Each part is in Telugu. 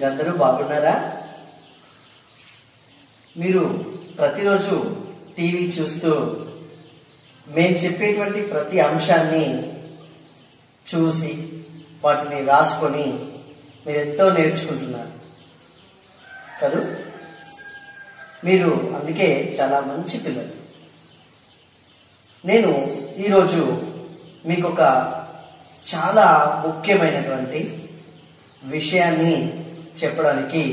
మీరందరూ బాగున్నారా మీరు ప్రతిరోజు టీవీ చూస్తూ మేము చెప్పేటువంటి ప్రతి అంశాన్ని చూసి వాటిని రాసుకొని మీరు ఎంతో నేర్చుకుంటున్నారు కదూ మీరు అందుకే చాలా మంచి పిల్లలు నేను ఈరోజు మీకు ఒక చాలా ముఖ్యమైనటువంటి విషయాన్ని చెప్పడానికి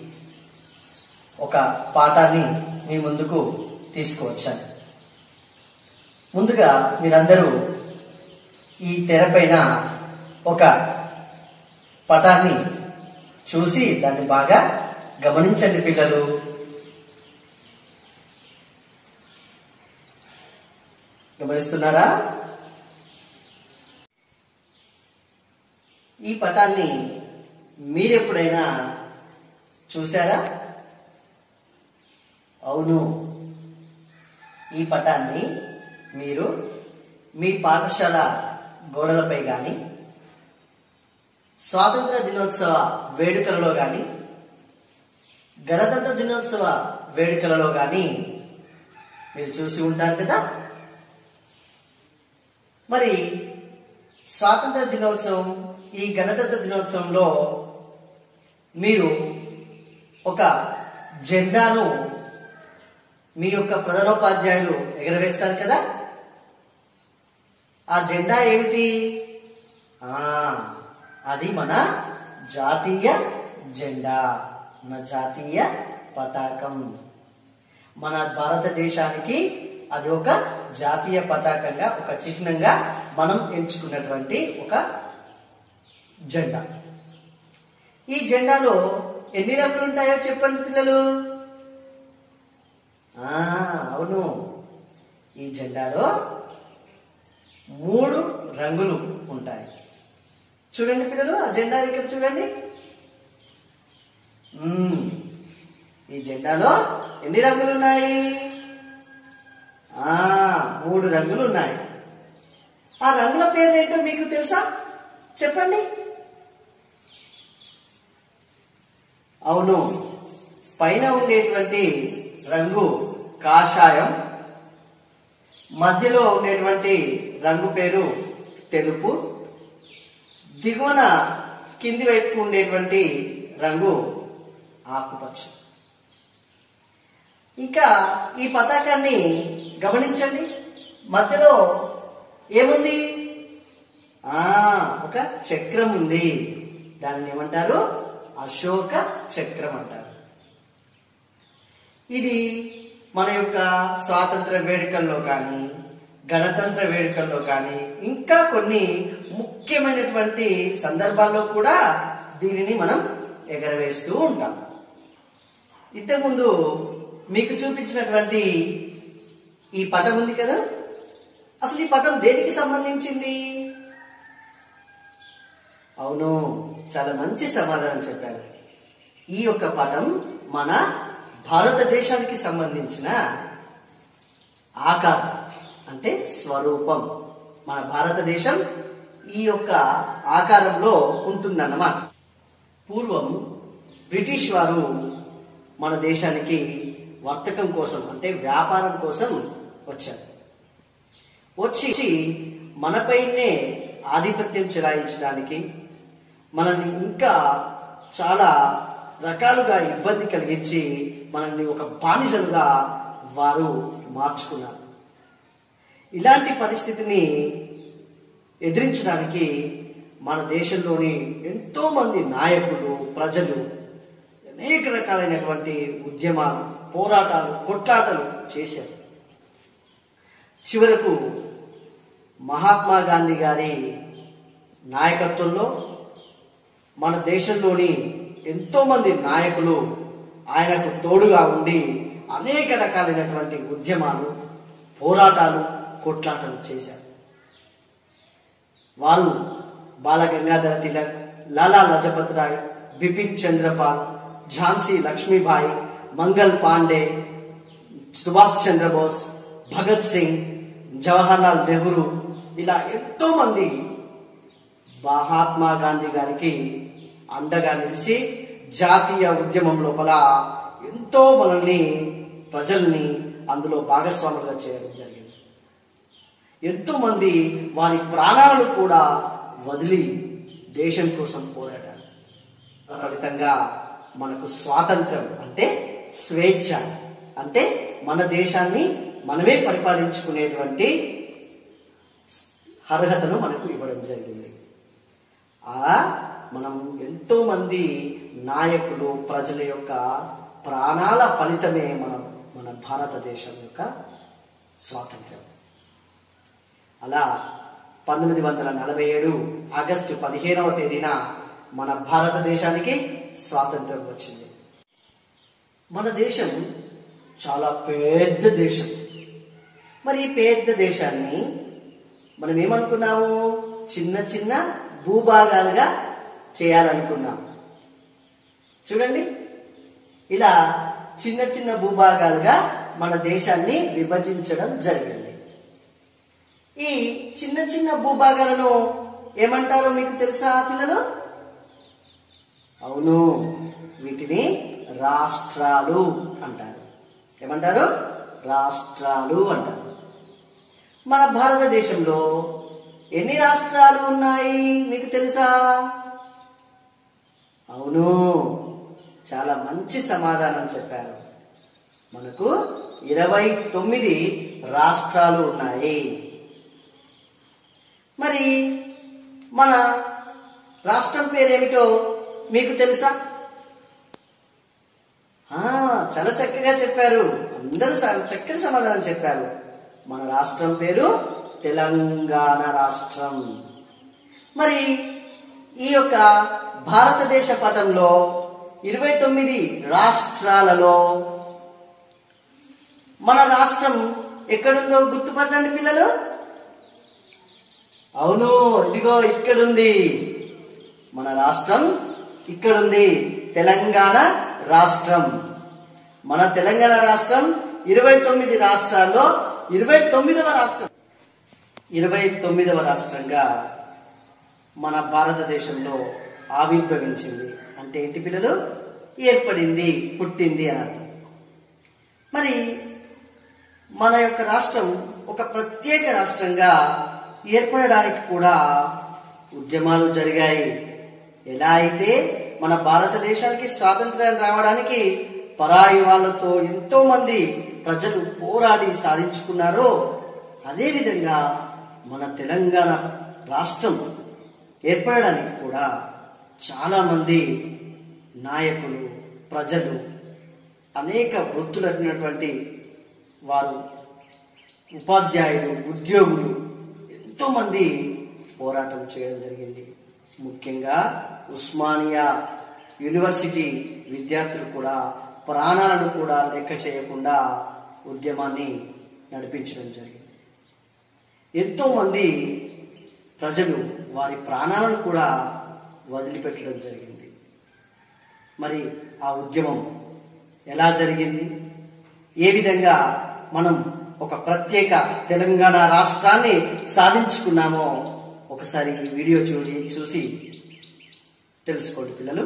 ఒక పాఠాన్ని మీ ముందుకు తీసుకువచ్చాను ముందుగా మీరందరూ ఈ తెరపైన ఒక పటాన్ని చూసి దాన్ని బాగా గమనించండి పిల్లలు గమనిస్తున్నారా ఈ పటాన్ని మీరెప్పుడైనా చూసారా అవును ఈ పటాన్ని మీరు మీ పాఠశాల గోడలపై కానీ స్వాతంత్ర దినోత్సవ వేడుకలలో కానీ గణతంత్ర దినోత్సవ వేడుకలలో కానీ మీరు చూసి ఉంటారు కదా మరి స్వాతంత్ర దినోత్సవం ఈ గణతంత్ర దినోత్సవంలో మీరు ఒక జెండాను మీ యొక్క ప్రధానోపాధ్యాయులు ఎగరవేస్తారు కదా ఆ జెండా ఏమిటి ఆ అది మన జాతీయ జెండా మన జాతీయ పతాకం మన భారతదేశానికి అది ఒక జాతీయ పతాకంగా ఒక చిహ్నంగా మనం ఎంచుకున్నటువంటి ఒక జెండా ఈ జెండాలో ఎన్ని రంగులు ఉంటాయో చెప్పండి పిల్లలు ఆ అవును ఈ జెండాలో మూడు రంగులు ఉంటాయి చూడండి పిల్లలు ఆ జెండా ఇక్కడ చూడండి మ్మ్. ఈ జెండాలో ఎన్ని రంగులు ఉన్నాయి ఆ మూడు రంగులు ఉన్నాయి ఆ రంగుల పేర్లు ఏంటో మీకు తెలుసా చెప్పండి అవును పైన ఉండేటువంటి రంగు కాషాయం మధ్యలో ఉండేటువంటి రంగు పేరు తెలుపు దిగువన కింది వైపు ఉండేటువంటి రంగు ఆకుపచ్చ ఇంకా ఈ పతాకాన్ని గమనించండి మధ్యలో ఏముంది ఆ ఒక చక్రం ఉంది దాన్ని ఏమంటారు అశోక చక్రం అంటారు ఇది మన యొక్క స్వాతంత్ర వేడుకల్లో కానీ గణతంత్ర వేడుకల్లో కానీ ఇంకా కొన్ని ముఖ్యమైనటువంటి సందర్భాల్లో కూడా దీనిని మనం ఎగరవేస్తూ ఉంటాం ఇంతకుముందు మీకు చూపించినటువంటి ఈ పటం ఉంది కదా అసలు ఈ పటం దేనికి సంబంధించింది అవును చాలా మంచి సమాధానం చెప్పారు ఈ యొక్క పటం మన భారతదేశానికి సంబంధించిన ఆకారం అంటే స్వరూపం మన భారతదేశం ఈ యొక్క ఆకారంలో ఉంటుందన్నమాట పూర్వం బ్రిటిష్ వారు మన దేశానికి వర్తకం కోసం అంటే వ్యాపారం కోసం వచ్చారు వచ్చి మనపైనే ఆధిపత్యం చెలాయించడానికి మనల్ని ఇంకా చాలా రకాలుగా ఇబ్బంది కలిగించి మనల్ని ఒక బానిసలుగా వారు మార్చుకున్నారు ఇలాంటి పరిస్థితిని ఎదిరించడానికి మన దేశంలోని ఎంతో మంది నాయకులు ప్రజలు అనేక రకాలైనటువంటి ఉద్యమాలు పోరాటాలు కొట్లాటలు చేశారు చివరకు మహాత్మా గాంధీ గారి నాయకత్వంలో మన దేశంలోని ఎంతో మంది నాయకులు ఆయనకు తోడుగా ఉండి అనేక రకాలైనటువంటి ఉద్యమాలు పోరాటాలు కొట్లాటలు చేశారు వారు బాల గంగాధర తిలక్ లాలా లజపత్ రాయ్ బిపిన్ చంద్రపాల్ ఝాన్సీ లక్ష్మీబాయి మంగల్ పాండే సుభాష్ చంద్రబోస్ భగత్ సింగ్ జవహర్లాల్ నెహ్రూ ఇలా ఎంతో మంది మహాత్మా గాంధీ గారికి అండగా నిలిచి జాతీయ ఉద్యమం లోపల ఎంతో మనల్ని ప్రజల్ని అందులో భాగస్వాములుగా చేయడం జరిగింది ఎంతో మంది వారి ప్రాణాలను కూడా వదిలి దేశం కోసం పోరాడారు ఫలితంగా మనకు స్వాతంత్రం అంటే స్వేచ్ఛ అంటే మన దేశాన్ని మనమే పరిపాలించుకునేటువంటి అర్హతను మనకు ఇవ్వడం జరిగింది అలా మనం ఎంతో మంది నాయకులు ప్రజల యొక్క ప్రాణాల ఫలితమే మన మన భారతదేశం యొక్క స్వాతంత్ర్యం అలా పంతొమ్మిది వందల నలభై ఏడు ఆగస్టు పదిహేనవ తేదీన మన భారతదేశానికి స్వాతంత్రం వచ్చింది మన దేశం చాలా పెద్ద దేశం మరి ఈ పెద్ద దేశాన్ని మనం ఏమనుకున్నాము చిన్న చిన్న భూభాగాలుగా చేయాలనుకున్నాం చూడండి ఇలా చిన్న చిన్న భూభాగాలుగా మన దేశాన్ని విభజించడం జరిగింది ఈ చిన్న చిన్న భూభాగాలను ఏమంటారో మీకు తెలుసా పిల్లలు అవును వీటిని రాష్ట్రాలు అంటారు ఏమంటారు రాష్ట్రాలు అంటారు మన భారతదేశంలో ఎన్ని రాష్ట్రాలు ఉన్నాయి మీకు తెలుసా అవును చాలా మంచి సమాధానం చెప్పారు మనకు ఇరవై తొమ్మిది రాష్ట్రాలు ఉన్నాయి మరి మన రాష్ట్రం పేరేమిటో మీకు తెలుసా ఆ, చాలా చక్కగా చెప్పారు అందరూ స- చక్కటి సమాధానం చెప్పారు మన రాష్ట్రం పేరు తెలంగాణ రాష్ట్రం మరి ఈ యొక్క భారతదేశ పటంలో ఇరవై తొమ్మిది రాష్ట్రాలలో మన రాష్ట్రం ఎక్కడుందో గుర్తుపట్టండి పిల్లలు అవును ఇదిగో ఇక్కడుంది మన రాష్ట్రం ఇక్కడుంది తెలంగాణ రాష్ట్రం మన తెలంగాణ రాష్ట్రం ఇరవై తొమ్మిది రాష్ట్రాల్లో ఇరవై తొమ్మిదవ రాష్ట్రం ఇరవై తొమ్మిదవ రాష్ట్రంగా మన భారతదేశంలో ఆవిర్భవించింది అంటే ఏంటి పిల్లలు ఏర్పడింది పుట్టింది అని అర్థం మరి మన యొక్క రాష్ట్రం ఒక ప్రత్యేక రాష్ట్రంగా ఏర్పడడానికి కూడా ఉద్యమాలు జరిగాయి ఎలా అయితే మన భారతదేశానికి స్వాతంత్ర్యం రావడానికి పరాయి వాళ్ళతో ఎంతో మంది ప్రజలు పోరాడి సాధించుకున్నారో అదేవిధంగా మన తెలంగాణ రాష్ట్రం ఏర్పడడానికి కూడా చాలా మంది నాయకులు ప్రజలు అనేక వృత్తులైనటువంటి వారు ఉపాధ్యాయులు ఉద్యోగులు ఎంతో మంది పోరాటం చేయడం జరిగింది ముఖ్యంగా ఉస్మానియా యూనివర్సిటీ విద్యార్థులు కూడా ప్రాణాలను కూడా లెక్క చేయకుండా ఉద్యమాన్ని నడిపించడం జరిగింది ఎంతో మంది ప్రజలు వారి ప్రాణాలను కూడా వదిలిపెట్టడం జరిగింది మరి ఆ ఉద్యమం ఎలా జరిగింది ఏ విధంగా మనం ఒక ప్రత్యేక తెలంగాణ రాష్ట్రాన్ని సాధించుకున్నామో ఒకసారి ఈ వీడియో చూడి చూసి తెలుసుకోండి పిల్లలు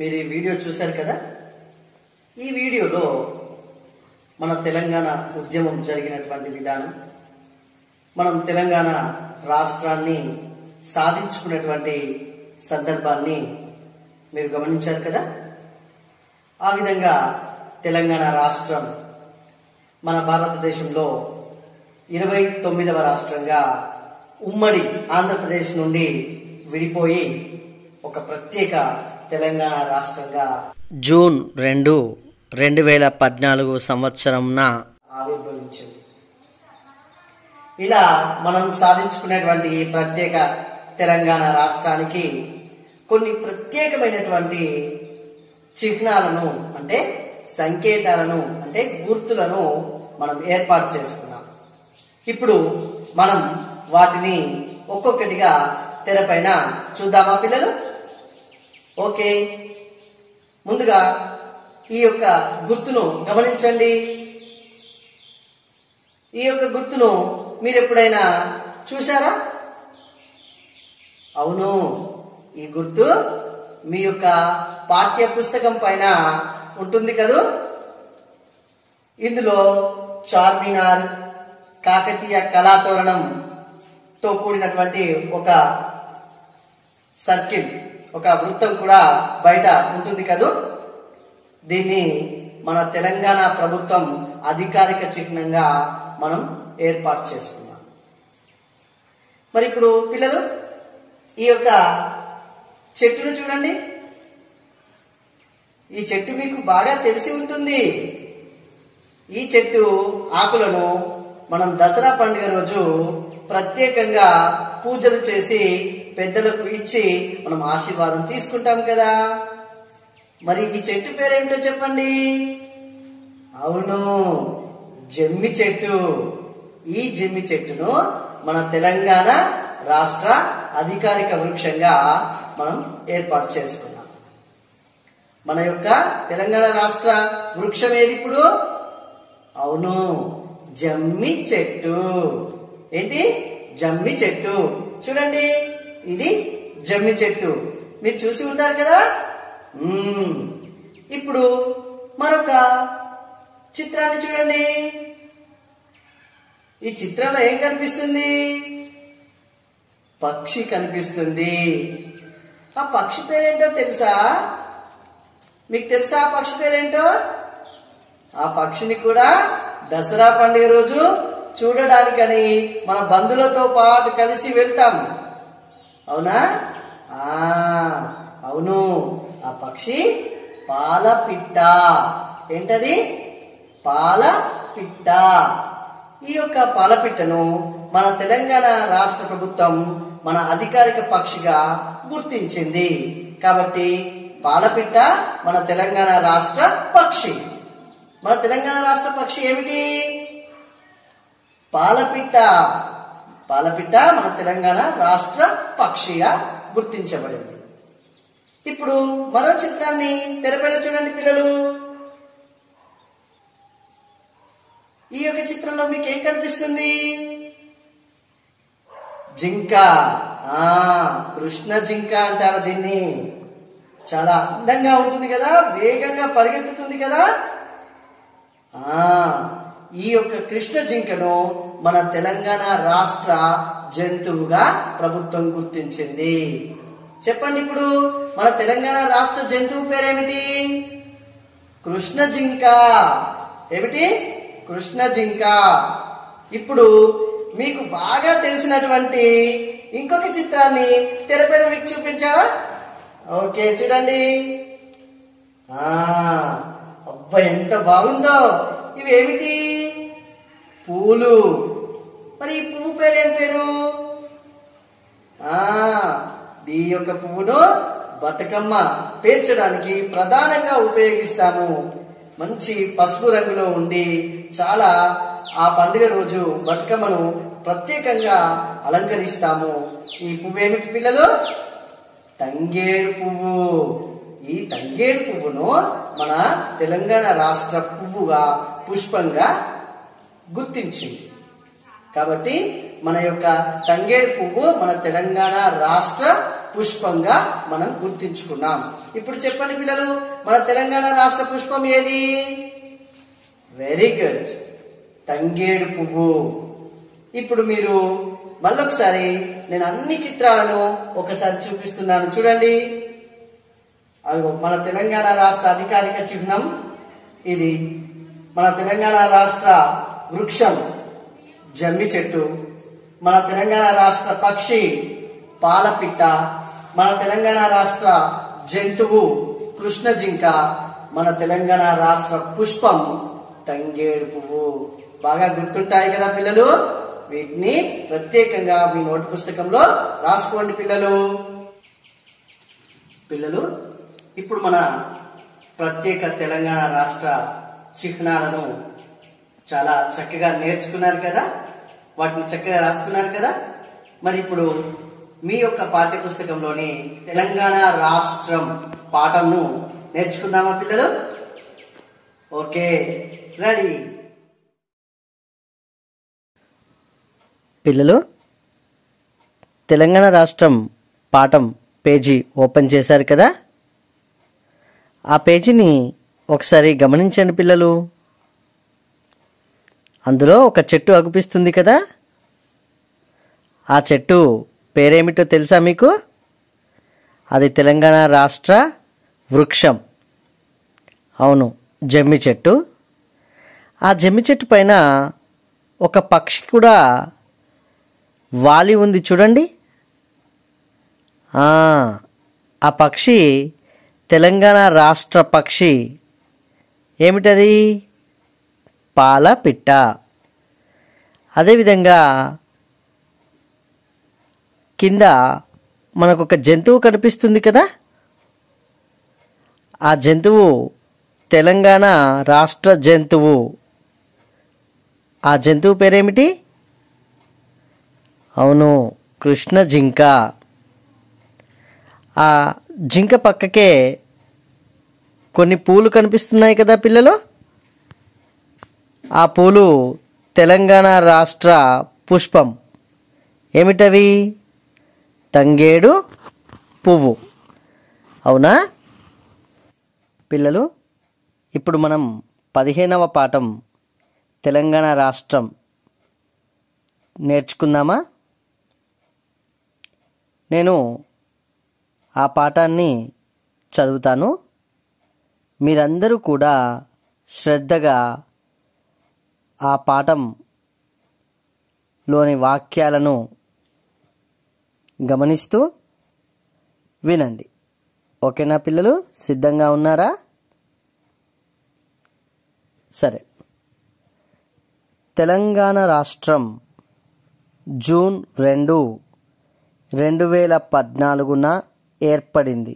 మీరు ఈ వీడియో చూశారు కదా ఈ వీడియోలో మన తెలంగాణ ఉద్యమం జరిగినటువంటి విధానం మనం తెలంగాణ రాష్ట్రాన్ని సాధించుకున్నటువంటి సందర్భాన్ని మీరు గమనించారు కదా ఆ విధంగా తెలంగాణ రాష్ట్రం మన భారతదేశంలో ఇరవై తొమ్మిదవ రాష్ట్రంగా ఉమ్మడి ఆంధ్రప్రదేశ్ నుండి విడిపోయి ఒక ప్రత్యేక తెలంగాణ రాష్ట్రంగా జూన్ రెండు రెండు వేల పద్నాలుగు సంవత్సరంన ఆవిర్భవించింది ఇలా మనం సాధించుకునేటువంటి ఈ ప్రత్యేక తెలంగాణ రాష్ట్రానికి కొన్ని ప్రత్యేకమైనటువంటి చిహ్నాలను అంటే సంకేతాలను అంటే గుర్తులను మనం ఏర్పాటు చేసుకున్నాం ఇప్పుడు మనం వాటిని ఒక్కొక్కటిగా తెరపైన చూద్దామా పిల్లలు ఓకే ముందుగా ఈ యొక్క గుర్తును గమనించండి ఈ యొక్క గుర్తును మీరు ఎప్పుడైనా చూసారా అవును ఈ గుర్తు మీ యొక్క పాఠ్య పుస్తకం పైన ఉంటుంది కదూ ఇందులో చార్మినార్ కాకతీయ కళాతోరణంతో కూడినటువంటి ఒక సర్కిల్ ఒక వృత్తం కూడా బయట ఉంటుంది కదూ దీన్ని మన తెలంగాణ ప్రభుత్వం అధికారిక చిహ్నంగా మనం ఏర్పాటు చేసుకున్నాం మరి ఇప్పుడు పిల్లలు ఈ యొక్క చెట్టును చూడండి ఈ చెట్టు మీకు బాగా తెలిసి ఉంటుంది ఈ చెట్టు ఆకులను మనం దసరా పండుగ రోజు ప్రత్యేకంగా పూజలు చేసి పెద్దలకు ఇచ్చి మనం ఆశీర్వాదం తీసుకుంటాం కదా మరి ఈ చెట్టు పేరేమిటో చెప్పండి అవును జమ్మి చెట్టు ఈ జమ్మి చెట్టును మన తెలంగాణ రాష్ట్ర అధికారిక వృక్షంగా మనం ఏర్పాటు చేసుకున్నాం మన యొక్క తెలంగాణ రాష్ట్ర వృక్షం ఏది ఇప్పుడు అవును జమ్మి చెట్టు ఏంటి జమ్మి చెట్టు చూడండి ఇది జమ్మి చెట్టు మీరు చూసి ఉంటారు కదా మ్మ్. ఇప్పుడు మరొక చిత్రాన్ని చూడండి ఈ చిత్రంలో ఏం కనిపిస్తుంది పక్షి కనిపిస్తుంది ఆ పక్షి పేరేంటో తెలుసా మీకు తెలుసా ఆ పక్షి పేరేంటో ఆ పక్షిని కూడా దసరా పండుగ రోజు చూడడానికని మన బంధువులతో పాటు కలిసి వెళ్తాం అవునా ఆ అవును ఆ పక్షి పాల పిట్ట ఏంటది పాల పిట్ట ఈ యొక్క పాలపిట్టను మన తెలంగాణ రాష్ట్ర ప్రభుత్వం మన అధికారిక పక్షిగా గుర్తించింది కాబట్టి పాలపిట్ట మన తెలంగాణ రాష్ట్ర పక్షి మన తెలంగాణ రాష్ట్ర పక్షి ఏమిటి పాలపిట్ట పాలపిట్ట మన తెలంగాణ రాష్ట్ర పక్షిగా గుర్తించబడింది ఇప్పుడు మరో చిత్రాన్ని తెరపైన చూడండి పిల్లలు ఈ యొక్క చిత్రంలో మీకు ఏం కనిపిస్తుంది జింక ఆ కృష్ణ జింక అంటారు దీన్ని చాలా అందంగా ఉంటుంది కదా వేగంగా పరిగెత్తుతుంది కదా ఆ ఈ యొక్క కృష్ణ జింకను మన తెలంగాణ రాష్ట్ర జంతువుగా ప్రభుత్వం గుర్తించింది చెప్పండి ఇప్పుడు మన తెలంగాణ రాష్ట్ర జంతువు పేరేమిటి కృష్ణ జింక ఏమిటి కృష్ణ జింక ఇప్పుడు మీకు బాగా తెలిసినటువంటి ఇంకొక చిత్రాన్ని తెరపైన మీకు చూపించావా ఓకే చూడండి ఆ అబ్బా ఎంత బాగుందో ఇవి ఏమిటి పూలు మరి ఈ పువ్వు పేరు ఏం పేరు ఆ ఈ యొక్క పువ్వును బతుకమ్మ పేర్చడానికి ప్రధానంగా ఉపయోగిస్తాము మంచి పసుపు రంగులో ఉండి చాలా ఆ పండుగ రోజు బతుకమ్మను ప్రత్యేకంగా అలంకరిస్తాము ఈ పువ్వు ఏమిటి పిల్లలు తంగేడు పువ్వు ఈ తంగేడు పువ్వును మన తెలంగాణ రాష్ట్ర పువ్వుగా పుష్పంగా గుర్తించింది కాబట్టి మన యొక్క తంగేడు పువ్వు మన తెలంగాణ రాష్ట్ర పుష్పంగా మనం గుర్తించుకున్నాం ఇప్పుడు చెప్పండి పిల్లలు మన తెలంగాణ రాష్ట్ర పుష్పం ఏది వెరీ గుడ్ తంగేడు పువ్వు ఇప్పుడు మీరు మళ్ళొకసారి నేను అన్ని చిత్రాలను ఒకసారి చూపిస్తున్నాను చూడండి అదిగో మన తెలంగాణ రాష్ట్ర అధికారిక చిహ్నం ఇది మన తెలంగాణ రాష్ట్ర వృక్షం జమ్మి చెట్టు మన తెలంగాణ రాష్ట్ర పక్షి పాలపిట్ట మన తెలంగాణ రాష్ట్ర జంతువు కృష్ణ జింక మన తెలంగాణ రాష్ట్ర పుష్పం తంగేడు పువ్వు బాగా గుర్తుంటాయి కదా పిల్లలు వీటిని ప్రత్యేకంగా మీ నోటు పుస్తకంలో రాసుకోండి పిల్లలు పిల్లలు ఇప్పుడు మన ప్రత్యేక తెలంగాణ రాష్ట్ర చిహ్నాలను చాలా చక్కగా నేర్చుకున్నారు కదా వాటిని చక్కగా రాసుకున్నారు కదా మరి ఇప్పుడు మీ యొక్క పాఠ్య పుస్తకంలోని తెలంగాణ రాష్ట్రం పాఠంను నేర్చుకుందామా పిల్లలు ఓకే రెడీ పిల్లలు తెలంగాణ రాష్ట్రం పాఠం పేజీ ఓపెన్ చేశారు కదా ఆ పేజీని ఒకసారి గమనించండి పిల్లలు అందులో ఒక చెట్టు అగుపిస్తుంది కదా ఆ చెట్టు పేరేమిటో తెలుసా మీకు అది తెలంగాణ రాష్ట్ర వృక్షం అవును జమ్మి చెట్టు ఆ జమ్మి చెట్టు పైన ఒక పక్షి కూడా వాలి ఉంది చూడండి ఆ, ఆ పక్షి తెలంగాణ రాష్ట్ర పక్షి ఏమిటది పాల పిట్ట అదేవిధంగా కింద మనకు ఒక జంతువు కనిపిస్తుంది కదా ఆ జంతువు తెలంగాణ రాష్ట్ర జంతువు ఆ జంతువు పేరేమిటి అవును కృష్ణ జింక ఆ జింక పక్కకే కొన్ని పూలు కనిపిస్తున్నాయి కదా పిల్లలు ఆ పూలు తెలంగాణ రాష్ట్ర పుష్పం ఏమిటవి తంగేడు పువ్వు అవునా పిల్లలు ఇప్పుడు మనం పదిహేనవ పాఠం తెలంగాణ రాష్ట్రం నేర్చుకుందామా నేను ఆ పాఠాన్ని చదువుతాను మీరందరూ కూడా శ్రద్ధగా ఆ పాఠంలోని వాక్యాలను గమనిస్తూ వినండి ఓకేనా పిల్లలు సిద్ధంగా ఉన్నారా సరే తెలంగాణ రాష్ట్రం జూన్ రెండు రెండు వేల పద్నాలుగున ఏర్పడింది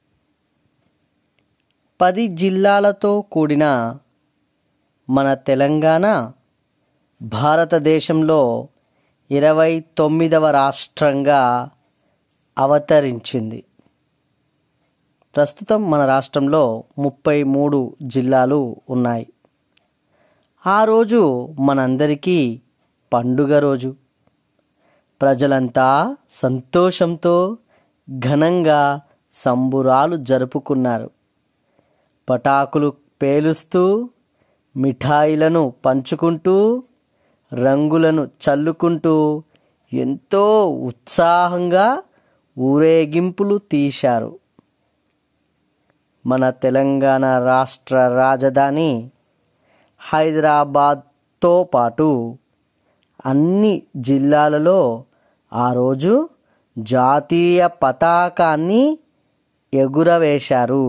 పది జిల్లాలతో కూడిన మన తెలంగాణ భారతదేశంలో ఇరవై తొమ్మిదవ రాష్ట్రంగా అవతరించింది ప్రస్తుతం మన రాష్ట్రంలో ముప్పై మూడు జిల్లాలు ఉన్నాయి ఆ రోజు మనందరికీ పండుగ రోజు ప్రజలంతా సంతోషంతో ఘనంగా సంబురాలు జరుపుకున్నారు పటాకులు పేలుస్తూ మిఠాయిలను పంచుకుంటూ రంగులను చల్లుకుంటూ ఎంతో ఉత్సాహంగా ఊరేగింపులు తీశారు మన తెలంగాణ రాష్ట్ర రాజధాని హైదరాబాద్తో పాటు అన్ని జిల్లాలలో ఆ రోజు జాతీయ పతాకాన్ని ఎగురవేశారు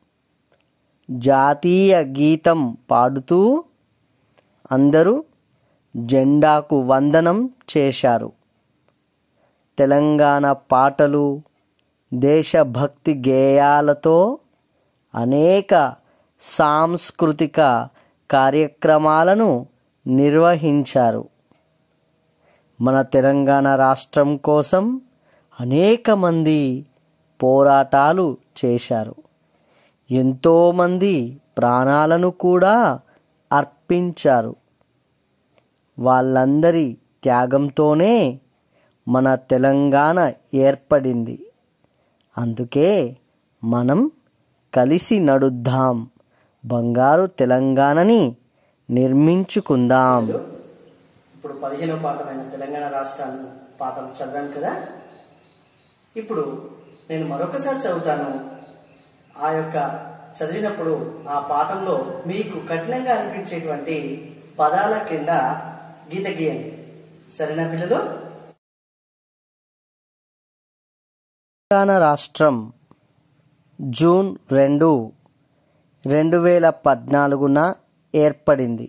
జాతీయ గీతం పాడుతూ అందరూ జెండాకు వందనం చేశారు తెలంగాణ పాటలు దేశభక్తి గేయాలతో అనేక సాంస్కృతిక కార్యక్రమాలను నిర్వహించారు మన తెలంగాణ రాష్ట్రం కోసం అనేక మంది పోరాటాలు చేశారు ఎంతోమంది ప్రాణాలను కూడా అర్పించారు వాళ్ళందరి త్యాగంతోనే మన తెలంగాణ ఏర్పడింది అందుకే మనం కలిసి నడుద్దాం బంగారు తెలంగాణని నిర్మించుకుందాం ఇప్పుడు పదిహేనవ పాఠమైన తెలంగాణ రాష్ట్రాన్ని పాఠం చదివాను కదా ఇప్పుడు నేను మరొకసారి చదువుతాను ఆ యొక్క చదివినప్పుడు ఆ పాఠంలో మీకు కఠినంగా అనిపించేటువంటి పదాల కింద గీత గీయండి సరేనా పిల్లలు తెలంగాణ రాష్ట్రం జూన్ రెండు రెండు వేల పద్నాలుగున ఏర్పడింది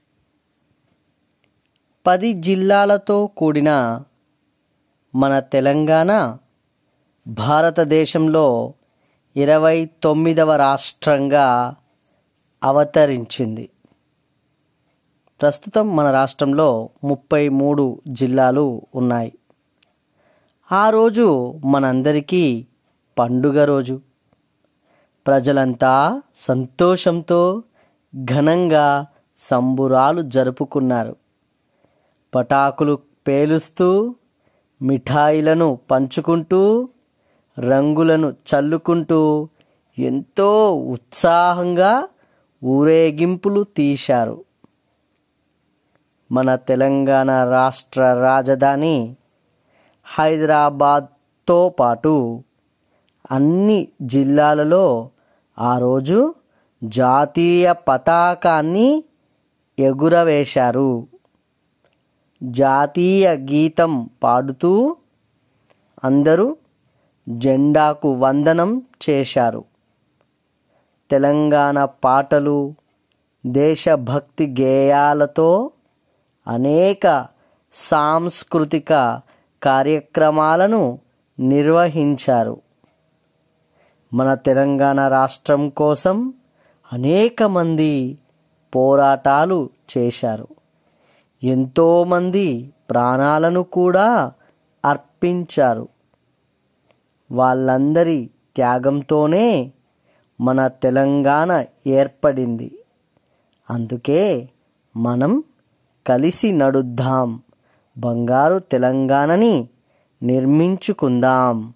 పది జిల్లాలతో కూడిన మన తెలంగాణ భారతదేశంలో ఇరవై తొమ్మిదవ రాష్ట్రంగా అవతరించింది ప్రస్తుతం మన రాష్ట్రంలో ముప్పై మూడు జిల్లాలు ఉన్నాయి ఆ రోజు మనందరికీ పండుగ రోజు ప్రజలంతా సంతోషంతో ఘనంగా సంబురాలు జరుపుకున్నారు పటాకులు పేలుస్తూ మిఠాయిలను పంచుకుంటూ రంగులను చల్లుకుంటూ ఎంతో ఉత్సాహంగా ఊరేగింపులు తీశారు మన తెలంగాణ రాష్ట్ర రాజధాని హైదరాబాద్తో పాటు అన్ని జిల్లాలలో ఆ రోజు జాతీయ పతాకాన్ని ఎగురవేశారు జాతీయ గీతం పాడుతూ అందరూ జెండాకు వందనం చేశారు తెలంగాణ పాటలు దేశభక్తి గేయాలతో అనేక సాంస్కృతిక కార్యక్రమాలను నిర్వహించారు మన తెలంగాణ రాష్ట్రం కోసం అనేక మంది పోరాటాలు చేశారు ఎంతోమంది ప్రాణాలను కూడా అర్పించారు వాళ్ళందరి త్యాగంతోనే మన తెలంగాణ ఏర్పడింది అందుకే మనం కలిసి నడుద్దాం బంగారు తెలంగాణని నిర్మించుకుందాం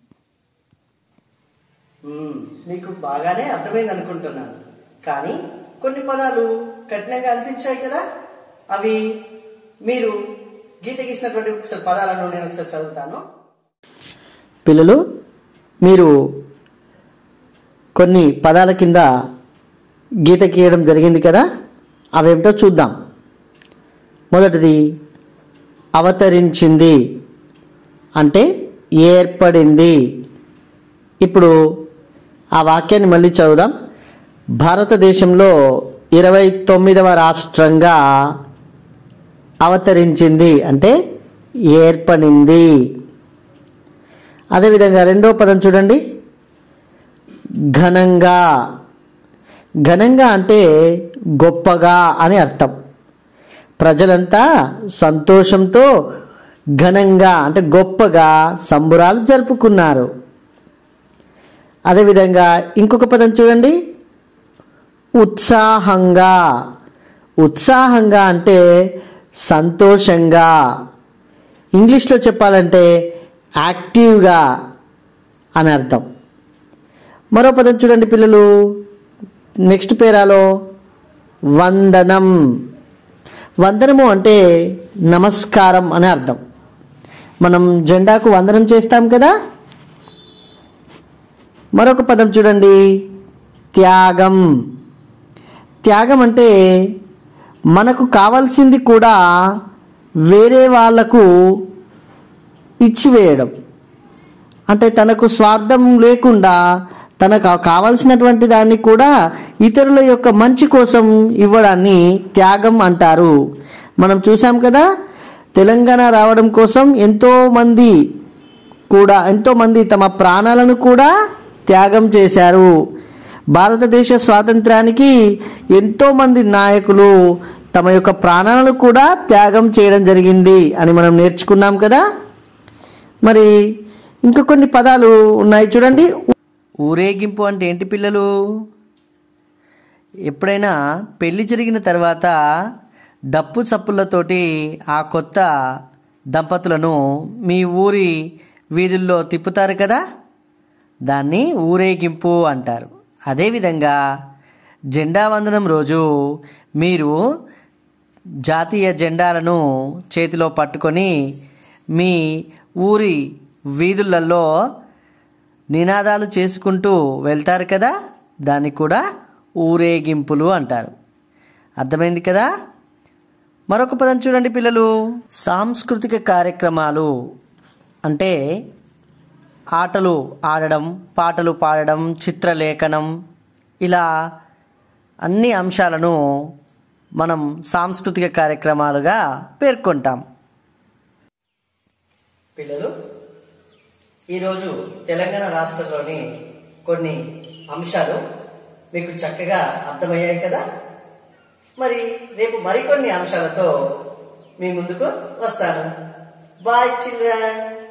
మ్మ్. మీకు బాగానే అర్థమైంది అనుకుంటున్నాను కానీ కొన్ని పదాలు కఠినంగా అనిపించాయి కదా అవి మీరు గీత గీసినటువంటి ఒకసారి పదాలను నేను ఒకసారి చదువుతాను పిల్లలు మీరు కొన్ని పదాల కింద గీత గీయడం జరిగింది కదా అవేమిటో చూద్దాం మొదటిది అవతరించింది అంటే ఏర్పడింది ఇప్పుడు ఆ వాక్యాన్ని మళ్ళీ చదువుదాం భారతదేశంలో ఇరవై తొమ్మిదవ రాష్ట్రంగా అవతరించింది అంటే ఏర్పడింది అదేవిధంగా రెండో పదం చూడండి ఘనంగా ఘనంగా అంటే గొప్పగా అని అర్థం ప్రజలంతా సంతోషంతో ఘనంగా అంటే గొప్పగా సంబురాలు జరుపుకున్నారు అదేవిధంగా ఇంకొక పదం చూడండి ఉత్సాహంగా ఉత్సాహంగా అంటే సంతోషంగా ఇంగ్లీష్లో చెప్పాలంటే యాక్టివ్గా అని అర్థం మరో పదం చూడండి పిల్లలు నెక్స్ట్ పేరాలో వందనం వందనము అంటే నమస్కారం అని అర్థం మనం జెండాకు వందనం చేస్తాం కదా మరొక పదం చూడండి త్యాగం త్యాగం అంటే మనకు కావాల్సింది కూడా వేరే వాళ్లకు ఇచ్చివేయడం అంటే తనకు స్వార్థం లేకుండా తనకు కావలసినటువంటి దాన్ని కూడా ఇతరుల యొక్క మంచి కోసం ఇవ్వడాన్ని త్యాగం అంటారు మనం చూసాం కదా తెలంగాణ రావడం కోసం ఎంతో మంది కూడా ఎంతో మంది తమ ప్రాణాలను కూడా త్యాగం చేశారు భారతదేశ స్వాతంత్రానికి ఎంతో మంది నాయకులు తమ యొక్క ప్రాణాలను కూడా త్యాగం చేయడం జరిగింది అని మనం నేర్చుకున్నాం కదా మరి ఇంకా కొన్ని పదాలు ఉన్నాయి చూడండి ఊరేగింపు అంటే ఏంటి పిల్లలు ఎప్పుడైనా పెళ్లి జరిగిన తర్వాత డప్పు చప్పులతోటి ఆ కొత్త దంపతులను మీ ఊరి వీధుల్లో తిప్పుతారు కదా దాన్ని ఊరేగింపు అంటారు అదేవిధంగా జెండా వందనం రోజు మీరు జాతీయ జెండాలను చేతిలో పట్టుకొని మీ ఊరి వీధులలో నినాదాలు చేసుకుంటూ వెళ్తారు కదా దాన్ని కూడా ఊరేగింపులు అంటారు అర్థమైంది కదా మరొక పదం చూడండి పిల్లలు సాంస్కృతిక కార్యక్రమాలు అంటే ఆటలు ఆడడం పాటలు పాడడం చిత్రలేఖనం ఇలా అన్ని అంశాలను మనం సాంస్కృతిక కార్యక్రమాలుగా పేర్కొంటాం పిల్లలు ఈరోజు తెలంగాణ రాష్ట్రంలోని కొన్ని అంశాలు మీకు చక్కగా అర్థమయ్యాయి కదా మరి రేపు మరికొన్ని అంశాలతో మీ ముందుకు వస్తాను బాయ్ చిల్డ్రన్